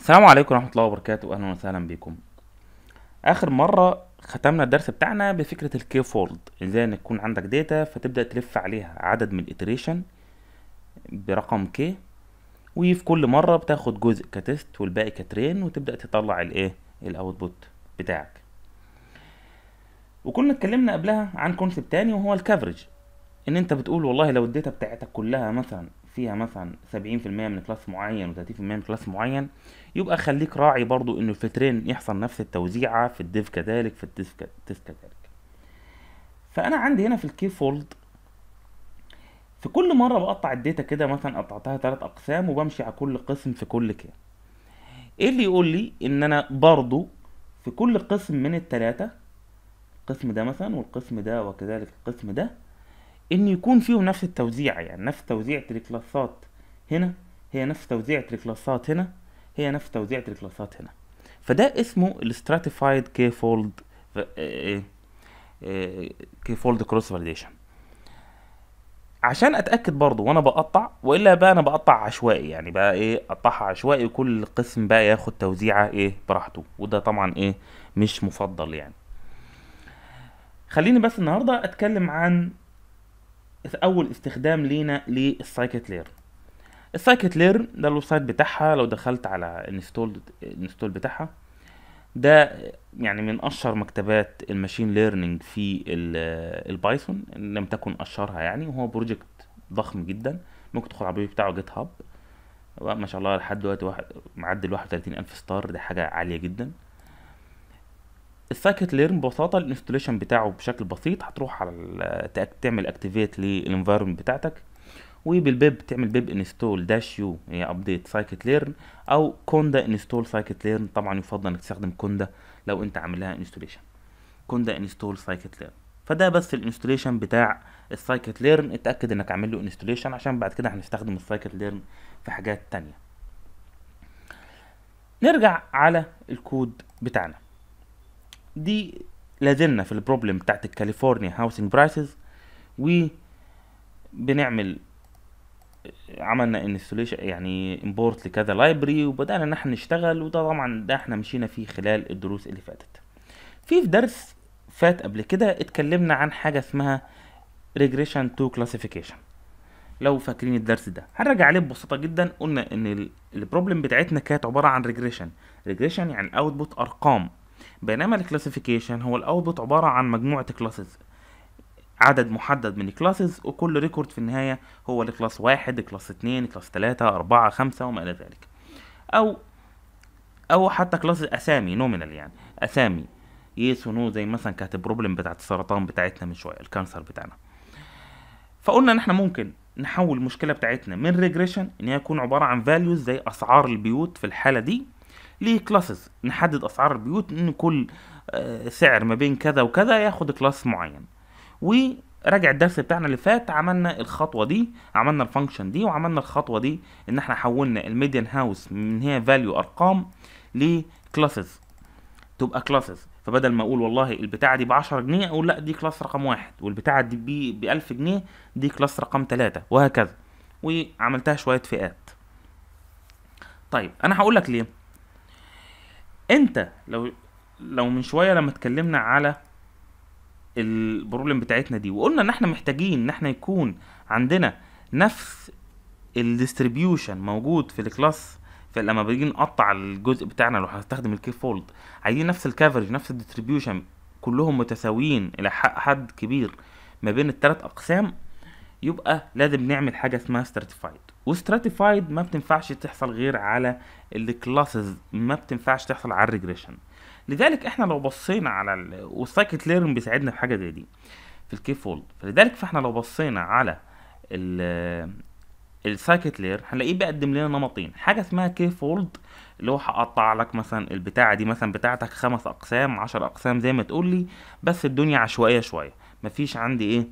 السلام عليكم ورحمة الله وبركاته أهلا وسهلا بكم آخر مرة ختمنا الدرس بتاعنا بفكرة الكي فولد ازاي ان يكون عندك داتا فتبدأ تلف عليها عدد من الاتريشن برقم كي وفي كل مرة بتاخد جزء كتست والباقي كترين وتبدأ تطلع الايه الاوتبوت بتاعك وكنا اتكلمنا قبلها عن كونسيبت تاني وهو الكفرج ان انت بتقول والله لو الداتا بتاعتك كلها مثلا فيها مثلا سبعين في المية من كلاس معين وتلاتين في المية من كلاس معين يبقى خليك راعي برضو انه الفلترين يحصل نفس التوزيعة في الديف كذلك في التست كذلك فانا عندي هنا في الكي فولد في كل مرة بقطع الداتا كده مثلا قطعتها تلات اقسام وبمشي على كل قسم في كل كي ايه اللي يقول لي ان انا برضو في كل قسم من التلاتة القسم ده مثلا والقسم ده وكذلك القسم ده ان يكون فيهم نفس التوزيع يعني نفس توزيعة الكلاسات هنا هي نفس توزيعة الكلاسات هنا هي نفس توزيعة الكلاسات هنا فده اسمه الستراتيفايد كي فولد كي فولد كروس فاليديشن عشان اتاكد برضو وانا بقطع والا بقى انا بقطع عشوائي يعني بقى ايه اقطعها عشوائي وكل قسم بقى ياخد توزيعه ايه براحته وده طبعا ايه مش مفضل يعني خليني بس النهارده اتكلم عن اول استخدام لينا للسايكت لير السايكت لير ده الويب سايت بتاعها لو دخلت على انستول انستول بتاعها ده يعني من اشهر مكتبات الماشين ليرنينج في البايثون ان لم تكن اشهرها يعني وهو بروجكت ضخم جدا ممكن تدخل على البروجكت بتاعه جيت هاب ما شاء الله لحد دلوقتي واحد معدي ال 31 الف ستار دي حاجه عاليه جدا السايكت ليرن ببساطه الانستوليشن بتاعه بشكل بسيط هتروح على تعمل اكتيفيت للانفايرمنت بتاعتك وبالبيب تعمل بيب انستول داش يو هي ابديت سايكت ليرن او كوندا انستول سايكت ليرن طبعا يفضل انك تستخدم كوندا لو انت عامل لها انستوليشن كوندا انستول سايكت ليرن فده بس الانستوليشن بتاع السايكت ليرن اتاكد انك عامل له انستوليشن عشان بعد كده هنستخدم السايكت ليرن في حاجات تانية نرجع على الكود بتاعنا دي لازلنا في البروبلم بتاعت الكاليفورنيا هاوسنج برايسز وبنعمل عملنا انستوليشن يعني امبورت لكذا لايبرري وبدانا ان احنا نشتغل وده طبعا ده احنا مشينا فيه خلال الدروس اللي فاتت في في درس فات قبل كده اتكلمنا عن حاجه اسمها ريجريشن تو كلاسيفيكيشن لو فاكرين الدرس ده هنرجع عليه ببساطه جدا قلنا ان البروبلم بتاعتنا كانت عباره عن ريجريشن ريجريشن يعني الاوتبوت ارقام بينما الكلاسيفيكيشن هو الاوتبوت عباره عن مجموعه كلاسز عدد محدد من الكلاسز وكل ريكورد في النهاية هو لكلاس واحد كلاس اتنين كلاس تلاتة أربعة خمسة وما إلى ذلك أو أو حتى كلاس أسامي نومينال يعني أسامي يس ونو زي مثلا كانت البروبلم بتاعت السرطان بتاعتنا من شوية الكانسر بتاعنا فقلنا إن إحنا ممكن نحول المشكلة بتاعتنا من ريجريشن إن هي تكون عبارة عن فاليوز زي أسعار البيوت في الحالة دي لكلاسز نحدد أسعار البيوت إن كل سعر ما بين كذا وكذا ياخد كلاس معين وراجع الدرس بتاعنا اللي فات عملنا الخطوه دي عملنا الفانكشن دي وعملنا الخطوه دي ان احنا حولنا الميديان هاوس من هي فاليو ارقام لكلاسز تبقى كلاسز فبدل ما اقول والله البتاعه دي ب 10 جنيه اقول لا دي كلاس رقم واحد والبتاعه دي ب 1000 جنيه دي كلاس رقم ثلاثة وهكذا وعملتها شويه فئات طيب انا هقول لك ليه انت لو لو من شويه لما اتكلمنا على البروبلم بتاعتنا دي وقلنا ان احنا محتاجين ان احنا يكون عندنا نفس الديستريبيوشن موجود في الكلاس فلما بنيجي نقطع الجزء بتاعنا لو هنستخدم الكي فولد عايزين نفس الكفرج نفس الديستريبيوشن كلهم متساويين الى حد كبير ما بين الثلاث اقسام يبقى لازم نعمل حاجه اسمها ستراتيفايد وستراتيفايد ما بتنفعش تحصل غير على الكلاسز ما بتنفعش تحصل على الريجريشن لذلك احنا لو بصينا على ال... والسايكت ليرن بيساعدنا في حاجه زي دي في الكي فولد فلذلك فاحنا لو بصينا على ال السايكت لير هنلاقيه بيقدم لنا نمطين حاجه اسمها كي فولد اللي هو هقطع لك مثلا البتاعه دي مثلا بتاعتك خمس اقسام عشر اقسام زي ما تقول لي بس الدنيا عشوائيه شويه مفيش عندي ايه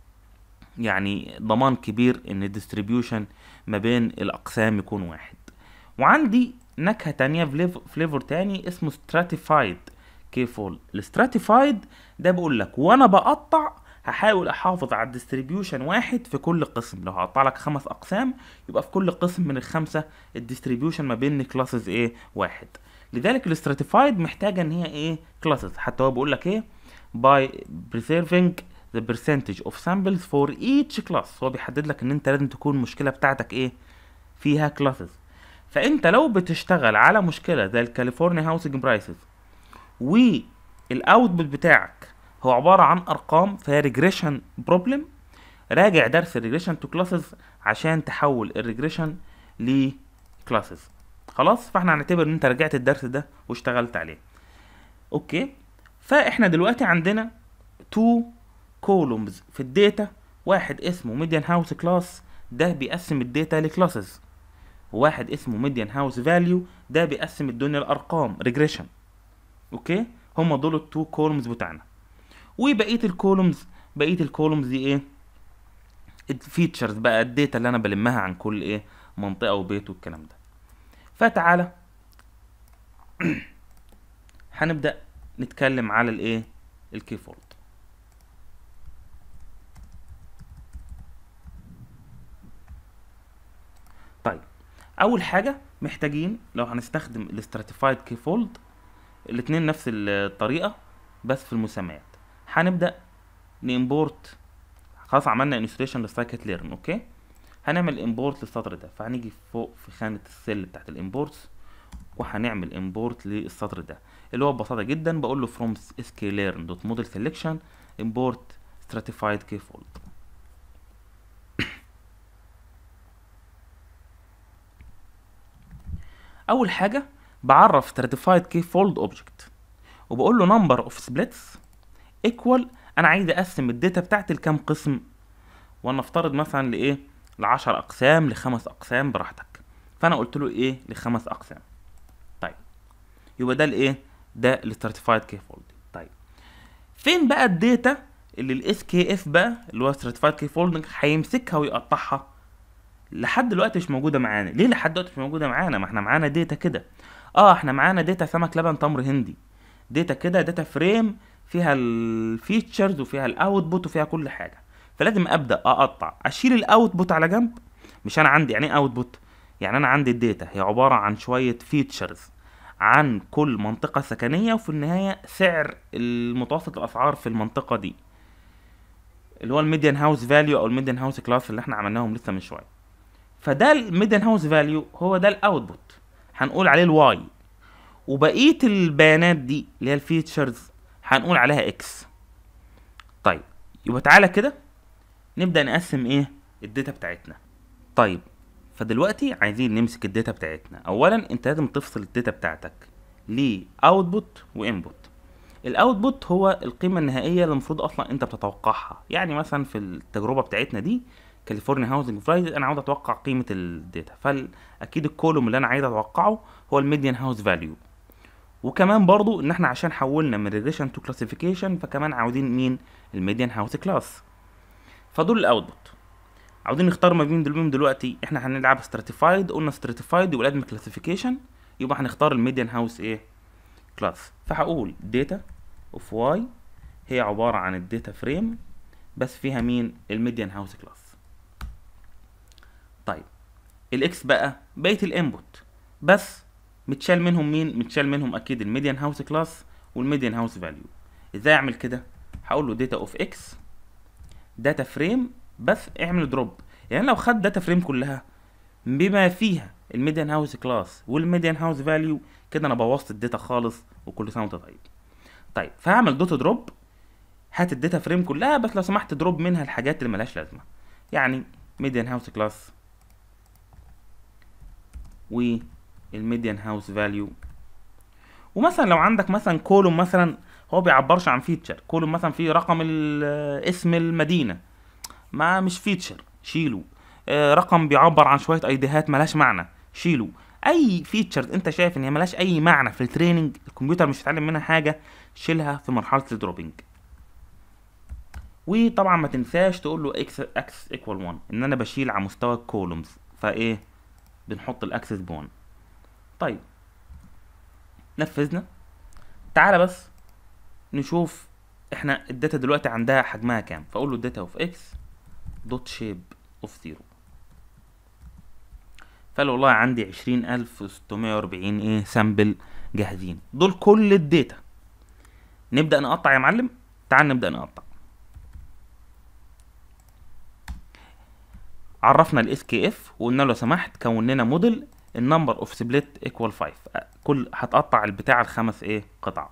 يعني ضمان كبير ان الديستريبيوشن ما بين الاقسام يكون واحد وعندي نكهة تانية فليفر تاني اسمه stratified كي فول الستراتيفايد ده بقول لك وانا بقطع هحاول احافظ على الديستريبيوشن واحد في كل قسم لو هقطع لك خمس اقسام يبقى في كل قسم من الخمسه الديستريبيوشن ما بين كلاسز ايه واحد لذلك الاستراتيفايد محتاجه ان هي ايه كلاسز حتى هو بيقول لك ايه by preserving the percentage of samples for each class هو بيحدد لك ان انت لازم تكون المشكله بتاعتك ايه فيها كلاسز فانت لو بتشتغل على مشكله زي الكاليفورنيا هاوسنج برايسز والاوتبوت بتاعك هو عباره عن ارقام فهي ريجريشن بروبلم راجع درس الريجريشن تو كلاسز عشان تحول الريجريشن لكلاسز خلاص فاحنا هنعتبر ان انت رجعت الدرس ده واشتغلت عليه اوكي فاحنا دلوقتي عندنا تو كولومز في الداتا واحد اسمه ميديان هاوس كلاس ده بيقسم الداتا لكلاسز وواحد اسمه ميديان هاوس فاليو ده بيقسم الدنيا لارقام ريجريشن اوكي هما دول التو كولومز بتاعنا وبقيه الكولومز بقيه الكولومز دي ايه الفيتشرز بقى الداتا اللي انا بلمها عن كل ايه منطقه وبيت والكلام ده فتعالى هنبدا نتكلم على الايه الكي فولد طيب اول حاجه محتاجين لو هنستخدم الاستراتيفايد كي فولد الاتنين نفس الطريقه بس في المسميات هنبدا نimporт خلاص عملنا انستليشن لسايكت ليرن اوكي هنعمل امبورت للسطر ده فهنيجي فوق في خانه السيل بتاعت الامبورتس وهنعمل امبورت للسطر ده اللي هو ببساطه جدا بقول له from sklearn.model selection import stratified key fold اول حاجه بعرف stratified key fold object وبقول له number of splits equal انا عايز اقسم الداتا بتاعتي لكام قسم ونفترض مثلا لايه لعشر اقسام لخمس اقسام براحتك فانا قلت له ايه لخمس اقسام طيب يبقى ده الايه ده الاستراتيفايد كي فولد طيب فين بقى الداتا اللي الاس كي اف بقى اللي هو استراتيفايد كي فولدنج هيمسكها ويقطعها لحد دلوقتي مش موجوده معانا ليه لحد دلوقتي مش موجوده معانا ما احنا معانا داتا كده اه احنا معانا داتا سمك لبن تمر هندي داتا كده داتا فريم فيها الفيتشرز وفيها الاوتبوت وفيها كل حاجه فلازم ابدا اقطع اشيل الاوتبوت على جنب مش انا عندي يعني ايه اوتبوت يعني انا عندي الداتا هي عباره عن شويه فيتشرز عن كل منطقه سكنيه وفي النهايه سعر المتوسط الاسعار في المنطقه دي اللي هو الميديان هاوس فاليو او الميديان هاوس كلاس اللي احنا عملناهم لسه من شويه فده الميديان هاوس فاليو هو ده الاوتبوت هنقول عليه الواي وبقيه البيانات دي اللي هي الفيتشرز هنقول عليها اكس طيب يبقى تعالى كده نبدا نقسم ايه الداتا بتاعتنا طيب فدلوقتي عايزين نمسك الداتا بتاعتنا اولا انت لازم تفصل الداتا بتاعتك لاوتبوت وانبوت الاوتبوت هو القيمه النهائيه اللي المفروض اصلا انت بتتوقعها يعني مثلا في التجربه بتاعتنا دي كاليفورنيا هاوسنج برايز انا عاوز اتوقع قيمه الداتا فاكيد الكولوم اللي انا عايز اتوقعه هو الميديان هاوس فاليو وكمان برضو ان احنا عشان حولنا من ريجريشن تو كلاسيفيكيشن فكمان عاوزين مين الميديان هاوس كلاس فدول الاوتبوت عاوزين نختار ما بين دول دلوقتي احنا هنلعب ستراتيفايد قلنا ستراتيفايد يبقى لازم كلاسيفيكيشن يبقى هنختار الميديان هاوس ايه كلاس فهقول داتا اوف واي هي عباره عن الداتا فريم بس فيها مين الميديان هاوس كلاس طيب الاكس بقى بقيه الانبوت بس متشال منهم مين متشال منهم اكيد الميديان هاوس كلاس والميديان هاوس فاليو ازاي اعمل كده هقول له داتا اوف اكس داتا فريم بس اعمل دروب يعني لو خد داتا فريم كلها بما فيها الميديان هاوس كلاس والميديان هاوس فاليو كده انا بوظت الداتا خالص وكل سنه وانت طيب طيب فهعمل دوت دروب هات الداتا فريم كلها بس لو سمحت دروب منها الحاجات اللي ملهاش لازمه يعني ميديان هاوس كلاس والميديان هاوس فاليو ومثلا لو عندك مثلا كولوم مثلا هو بيعبرش عن فيتشر كولوم مثلا فيه رقم اسم المدينه ما مش فيتشر شيله آه رقم بيعبر عن شويه ايديهات ملهاش معنى شيله اي فيتشر انت شايف ان هي ملهاش اي معنى في التريننج الكمبيوتر مش هيتعلم منها حاجه شيلها في مرحله الدروبينج وطبعا ما تنساش تقول له اكس اكس ايكوال 1 ان انا بشيل على مستوى الكولومز فايه بنحط الاكسس ب 1 طيب نفذنا تعالى بس نشوف احنا الداتا دلوقتي عندها حجمها كام فاقول له الداتا اوف اكس دوت شيب اوف زيرو فقال له والله عندي عشرين الف وستمائة واربعين ايه سامبل جاهزين دول كل الداتا نبدأ نقطع يا معلم تعال نبدأ نقطع عرفنا الاس كي اف وقلنا له لو سمحت كون لنا موديل النمبر اوف سبليت ايكوال 5 كل هتقطع البتاع الخمس ايه قطع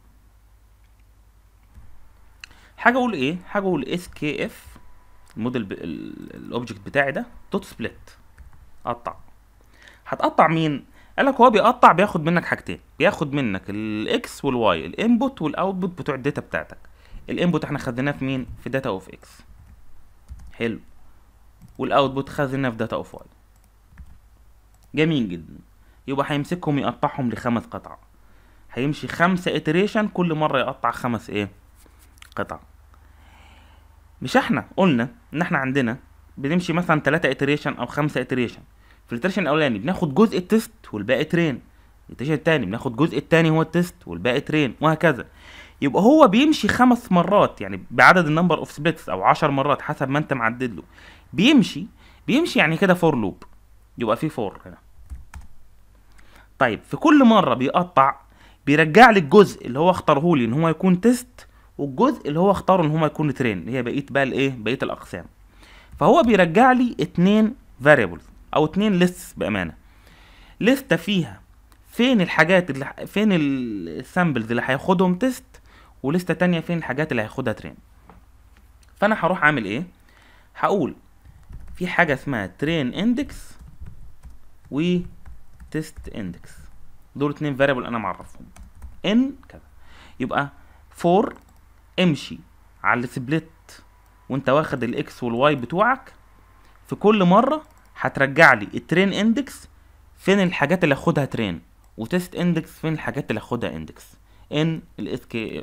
حاجه اقول ايه حاجه اقول اس كي اف الموديل الاوبجكت بتاعي ده دوت سبليت قطع هتقطع مين قال لك هو بيقطع بياخد منك حاجتين بياخد منك الاكس والواي الانبوت والاوتبوت بتوع الداتا بتاعتك الانبوت احنا خدناه في مين في داتا اوف اكس حلو والاوتبوت خزناه في داتا اوف واي جميل جدا يبقى هيمسكهم يقطعهم لخمس قطع هيمشي خمسة اتريشن كل مرة يقطع خمس ايه قطع مش احنا قلنا ان احنا عندنا بنمشي مثلا تلاتة اتريشن او خمسة اتريشن في الاتريشن الاولاني بناخد جزء التست والباقي ترين الاتريشن التاني بناخد جزء التاني هو التست والباقي ترين وهكذا يبقى هو بيمشي خمس مرات يعني بعدد النمبر اوف سبليتس او عشر مرات حسب ما انت معدد له بيمشي بيمشي يعني كده فور لوب يبقى في فور هنا طيب في كل مره بيقطع بيرجع لي الجزء اللي هو اختاره لي ان هو يكون تيست والجزء اللي هو اختاره ان هو يكون ترين اللي هي بقيه بقى الايه بقيه الاقسام فهو بيرجع لي اتنين فاريبلز او اتنين ليست بامانه لسته فيها فين الحاجات اللي فين السامبلز اللي هياخدهم تيست ولسته تانية فين الحاجات اللي هياخدها ترين فانا هروح اعمل ايه هقول في حاجه اسمها ترين اندكس و تيست اندكس دول اتنين فاريبل انا معرفهم ان كذا يبقى فور امشي على السبليت وانت واخد الاكس والواي بتوعك في كل مره هترجع لي الترين اندكس فين الحاجات اللي هاخدها ترين وتيست اندكس فين الحاجات اللي هاخدها اندكس ان الاس كي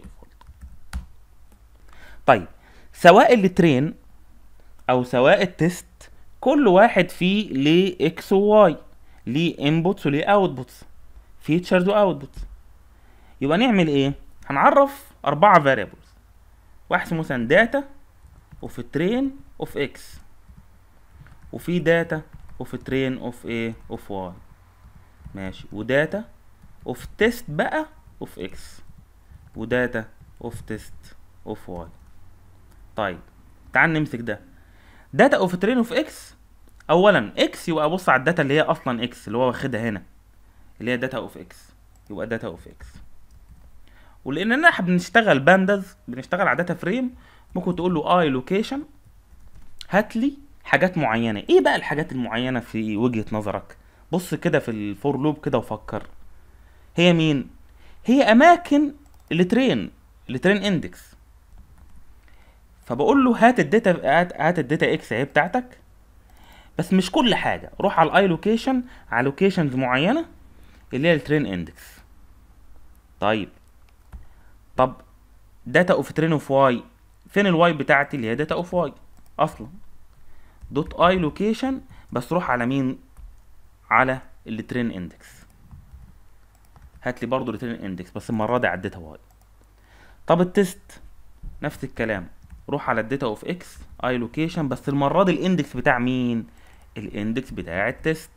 طيب سواء الترين او سواء التست كل واحد فيه ليه اكس وواي ليه انبوتس وليه اوتبوتس فيتشرز واوتبوتس يبقى نعمل ايه هنعرف اربعه فاريبلز واحد اسمه مثلا داتا وفي ترين اوف اكس وفي داتا اوف ترين اوف ايه اوف واي ماشي وداتا اوف تيست بقى اوف اكس وداتا اوف تيست اوف واي طيب تعال نمسك ده داتا اوف ترين اوف اكس اولا اكس يبقى ابص على الداتا اللي هي اصلا اكس اللي هو واخدها هنا اللي هي داتا اوف اكس يبقى داتا اوف اكس ولاننا احنا بنشتغل بانداز بنشتغل على داتا فريم ممكن تقول له اي لوكيشن هات لي حاجات معينه ايه بقى الحاجات المعينه في وجهه نظرك بص كده في الفور لوب كده وفكر هي مين هي اماكن الترين الترين اندكس فبقول له هات الداتا هات, هات الداتا اكس اهي بتاعتك بس مش كل حاجه روح على الاي لوكيشن على لوكيشنز معينه اللي هي الترين اندكس طيب طب داتا اوف ترين اوف واي فين الواي بتاعتي اللي هي داتا اوف واي اصلا دوت اي لوكيشن بس روح على مين على الترين اندكس هات لي برضه الترين اندكس بس المره دي عديتها واي طب التست نفس الكلام روح على الداتا اوف اكس اي لوكيشن بس المره دي الاندكس بتاع مين الاندكس بتاع التست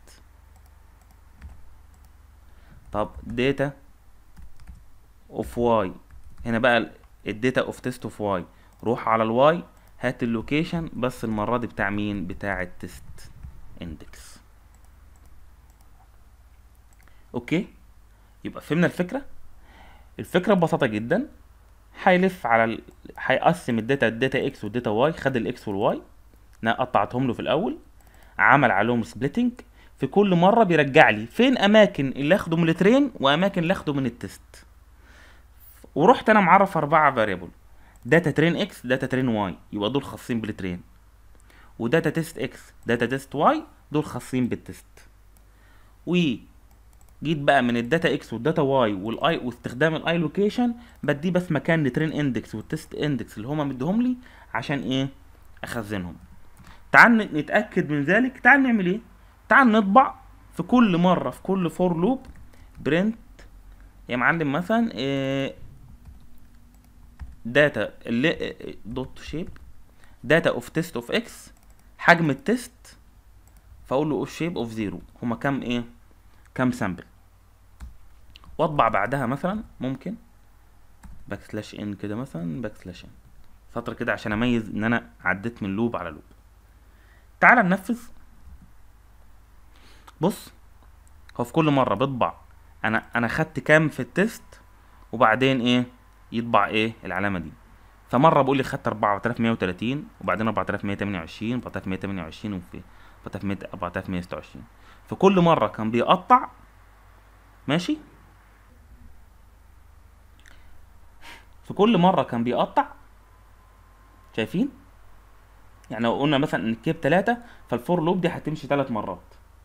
طب داتا اوف واي هنا بقى الداتا اوف تيست اوف واي روح على الواي هات اللوكيشن بس المره دي بتاع مين بتاع التست اندكس اوكي يبقى فهمنا الفكره الفكره ببساطه جدا هيلف على ال... هيقسم الداتا الداتا اكس والداتا واي خد الاكس والواي انا قطعتهم له في الاول عمل عليهم سبليتنج في كل مره بيرجع لي فين اماكن اللي اخده من الترين واماكن اللي اخده من التست ورحت انا معرف اربعه فاريبل داتا ترين اكس داتا ترين واي يبقى دول خاصين بالترين وداتا تيست اكس داتا تيست واي دول خاصين بالتست وجيت بقى من الداتا اكس والداتا واي والاي واستخدام الاي لوكيشن بديه بس مكان الترين اندكس والتست اندكس اللي هما مديهم لي عشان ايه اخزنهم تعال نتاكد من ذلك تعال نعمل ايه تعال نطبع في كل مره في كل فور لوب برنت يا معلم مثلا إيه داتا اللي دوت شيب داتا اوف تيست اوف اكس حجم التيست فاقول له اوف شيب اوف زيرو هما كام ايه كام سامبل واطبع بعدها مثلا ممكن باك سلاش ان كده مثلا باك سلاش ان فتره كده عشان اميز ان انا عديت من لوب على لوب تعال ننفذ بص هو في كل مره بيطبع انا انا خدت كام في التيست وبعدين ايه يطبع ايه العلامه دي فمره بقول لي خدت 4130 وبعدين 4128 4128 وفي 4126 في كل مره كان بيقطع ماشي في كل مره كان بيقطع شايفين يعني لو قلنا مثلا ان الكيب 3 فالفور لوب دي هتمشي 3 مرات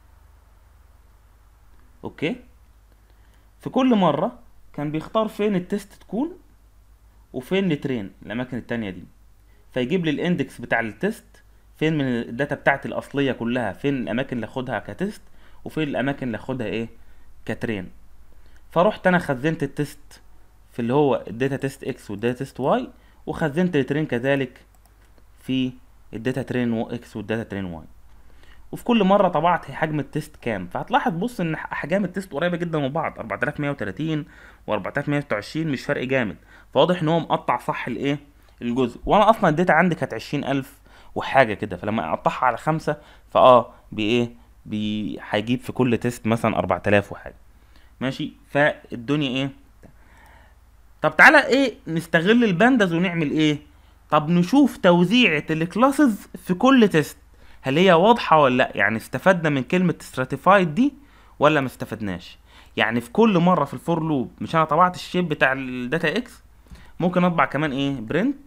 اوكي في كل مره كان بيختار فين التست تكون وفين الترين الاماكن التانية دي فيجيب لي الاندكس بتاع التست فين من الداتا بتاعتي الاصليه كلها فين الاماكن اللي اخدها كتست وفين الاماكن اللي اخدها ايه كترين فرحت انا خزنت التست في اللي هو الداتا تيست اكس والداتا تيست واي وخزنت الترين كذلك في الداتا ترين اكس والداتا ترين واي وفي كل مره طبعت حجم التيست كام فهتلاحظ بص ان احجام التيست قريبه جدا من بعض 4130 و4126 مش فرق جامد فواضح ان هو مقطع صح الايه الجزء وانا اصلا الداتا عندي كانت 20000 وحاجه كده فلما اقطعها على خمسة فاه بايه بي هيجيب في كل تيست مثلا 4000 وحاجه ماشي فالدنيا ايه طب تعالى ايه نستغل الباندز ونعمل ايه طب نشوف توزيعة الكلاسز في كل تيست هل هي واضحة ولا لا يعني استفدنا من كلمة stratified دي ولا ما استفدناش يعني في كل مرة في الفور لوب مش انا طبعت الشيب بتاع الداتا اكس ممكن اطبع كمان ايه برنت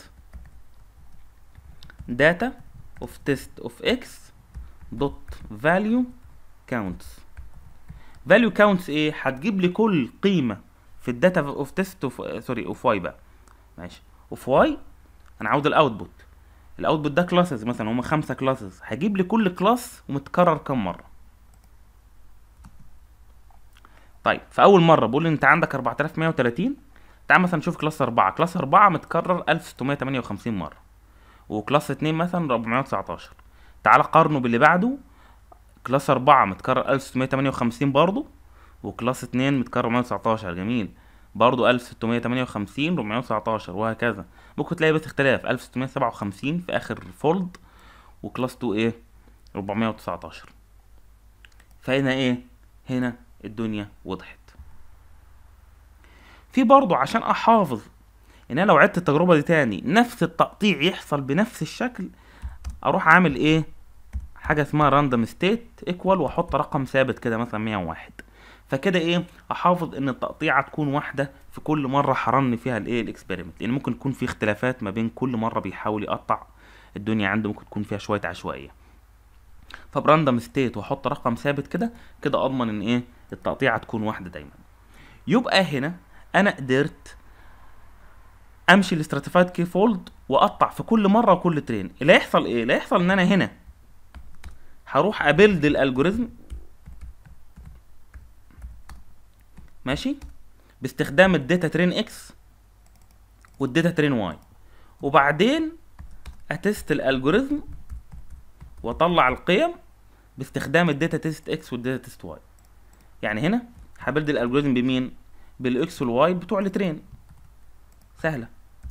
داتا اوف تيست اوف اكس دوت فاليو كاونتس فاليو كاونتس ايه هتجيب لي كل قيمة في الداتا اوف تيست اوف سوري اوف واي بقى ماشي اوف واي انا عاوز الاوتبوت الاوتبوت ده كلاسز مثلا هما خمسة كلاسز هجيب لي كل كلاس ومتكرر كم مرة طيب في اول مرة بقول انت عندك 4130 تعال مثلا نشوف كلاس 4 كلاس 4 متكرر 1658 مرة وكلاس 2 مثلا 419 تعال قارنه باللي بعده كلاس 4 متكرر 1658 برضه وكلاس 2 متكرر 419 جميل برضو 1658 419 وهكذا ممكن تلاقي بس اختلاف 1657 في اخر فولد وكلاس 2 ايه 419 فهنا ايه هنا الدنيا وضحت في برضو عشان احافظ ان انا لو عدت التجربه دي تاني نفس التقطيع يحصل بنفس الشكل اروح اعمل ايه حاجه اسمها راندوم ستيت ايكوال واحط رقم ثابت كده مثلا 101 فكده ايه احافظ ان التقطيعه تكون واحده في كل مره حرن فيها الايه الاكسبيرمنت لان ممكن يكون في اختلافات ما بين كل مره بيحاول يقطع الدنيا عنده ممكن تكون فيها شويه عشوائيه فبراندوم ستيت واحط رقم ثابت كده كده اضمن ان ايه التقطيعه تكون واحده دايما يبقى هنا انا قدرت امشي الاستراتيفايد كي فولد واقطع في كل مره وكل ترين اللي هيحصل ايه اللي هيحصل ان انا هنا هروح ابلد الالجوريزم ماشي باستخدام الداتا ترين اكس والداتا ترين واي وبعدين اتست الالجوريزم واطلع القيم باستخدام الداتا تيست اكس والداتا تيست واي يعني هنا هبلد الالجوريزم بمين بالاكس والواي بتوع الترين سهله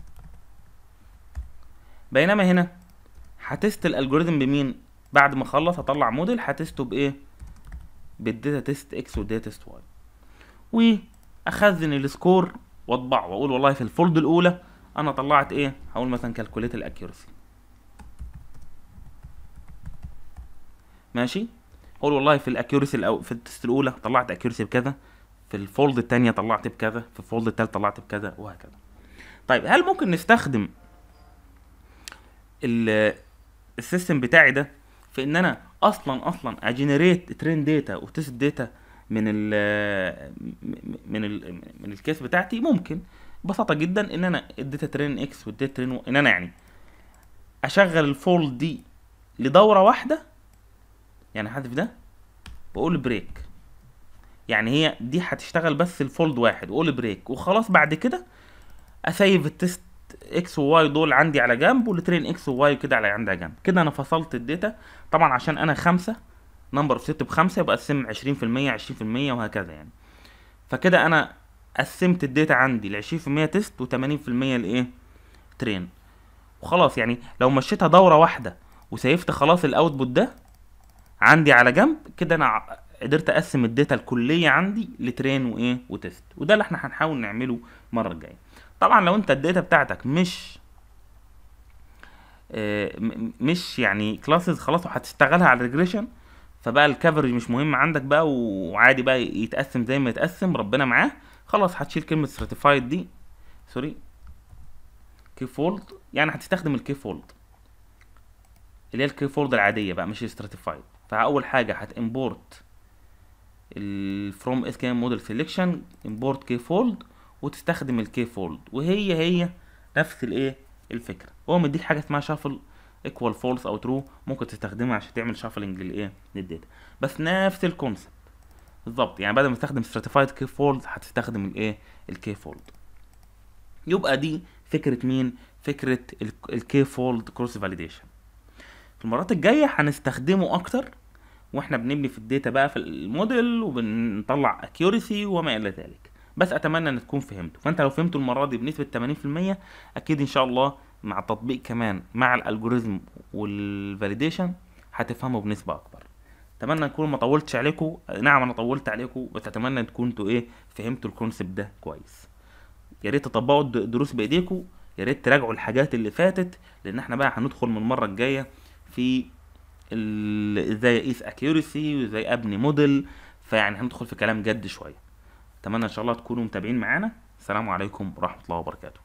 بينما هنا هتست الالجوريزم بمين بعد ما اخلص اطلع موديل هتسته بايه بالداتا تيست اكس والداتا تيست واي واخزن السكور واطبعه واقول والله في الفولد الاولى انا طلعت ايه هقول مثلا كالكوليت الاكيورسي ماشي اقول والله في الاكيورسي الأو... في التست الاولى طلعت اكيورسي بكذا في الفولد الثانيه طلعت بكذا في الفولد الثالث طلعت بكذا وهكذا طيب هل ممكن نستخدم السيستم بتاعي ده في ان انا اصلا اصلا اجنريت ترين داتا وتست داتا من ال من ال من الكيس بتاعتي ممكن ببساطه جدا ان انا الداتا ترين اكس والداتا ترين و... ان انا يعني اشغل الفولد دي لدوره واحده يعني حذف ده واقول بريك يعني هي دي هتشتغل بس الفولد واحد واقول بريك وخلاص بعد كده اسيف التست اكس وواي دول عندي على جنب والترين اكس وواي كده على عندي على جنب كده انا فصلت الداتا طبعا عشان انا خمسة نمبر اوف ست بخمسة يبقى اقسم عشرين في المية عشرين في المية وهكذا يعني فكده انا قسمت الداتا عندي لعشرين في المية تيست وتمانين في المية لايه ترين وخلاص يعني لو مشيتها دورة واحدة وسيفت خلاص الاوتبوت ده عندي على جنب كده انا ع- قدرت اقسم الداتا الكلية عندي لترين وايه وتيست وده اللي احنا هنحاول نعمله المرة الجاية طبعا لو انت الداتا بتاعتك مش آه، م- مش يعني كلاسز خلاص وهتشتغلها على الريجريشن فبقى الكفرج مش مهم عندك بقى وعادي بقى يتقسم زي ما يتقسم ربنا معاه خلاص هتشيل كلمة certified دي سوري كي فولد يعني هتستخدم الكي فولد اللي هي الكي فولد العادية بقى مش stratified فأول حاجة هتimport ال from SKM model selection import كي فولد وتستخدم الكي فولد وهي هي نفس الايه الفكرة هو مديك حاجة اسمها shuffle equal false او true ممكن تستخدمها عشان تعمل shuffling للايه للداتا بس نفس الكونسبت بالظبط يعني بدل ما تستخدم stratified كي فولد هتستخدم الايه الكي فولد يبقى دي فكرة مين فكرة الكي فولد كروس فاليديشن في المرات الجاية هنستخدمه اكتر واحنا بنبني في الداتا بقى في الموديل وبنطلع اكيورسي وما الى ذلك بس اتمنى ان تكون فهمته فانت لو فهمته المره دي بنسبه 80% اكيد ان شاء الله مع التطبيق كمان مع الالجوريزم والفاليديشن هتفهمه بنسبه اكبر اتمنى اكون ما طولتش عليكم نعم انا طولت عليكم بس اتمنى ان تكونوا انتوا ايه فهمتوا الكونسيبت ده كويس يا ريت تطبقوا الد- الدروس بايديكم يا ريت تراجعوا الحاجات اللي فاتت لان احنا بقى هندخل من المره الجايه في ال- ازاي اقيس اكيورسي وازاي ابني موديل فيعني هندخل في كلام جد شويه اتمنى ان شاء الله تكونوا متابعين معانا السلام عليكم ورحمه الله وبركاته